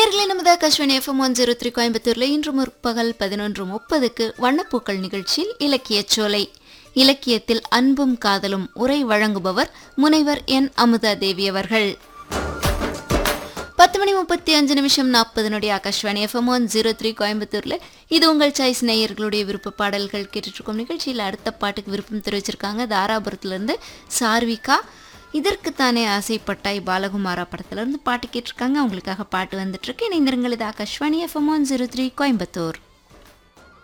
நேர்களை நமது Akashvani FM one zero three கோயம்புத்தூரில் இன்று முற்பகல் பதினொன்று முப்பதுக்கு வண்ணப்பூக்கள் நிகழ்ச்சியில் இலக்கியச் சோலை இலக்கியத்தில் அன்பும் காதலும் உரை வழங்குபவர் முனைவர் என் அமுதா தேவி அவர்கள் பத்து மணி முப்பத்தி அஞ்சு நிமிஷம் நாற்பது நொடி Akashvani FM one zero three கோயம்புத்தூரில் இது உங்கள் சாய்ஸ் நேயர்களுடைய விருப்ப பாடல்கள் கேட்டுட்ருக்கோம் நிகழ்ச்சியில் அடுத்த பாட்டுக்கு விருப்பம் தெரிவிச்சிருக்காங்க தாராபுரத்துலேருந்து சார்விகா இதற்குத்தானே ஆசைப்பட்டாய் பாலகுமாரா படத்துலேருந்து பாட்டு கேட்டிருக்காங்க அவங்களுக்காக பாட்டு வந்துட்டுருக்கு இணைந்திருங்கள் இது Akashvani FM one zero three Coimbatore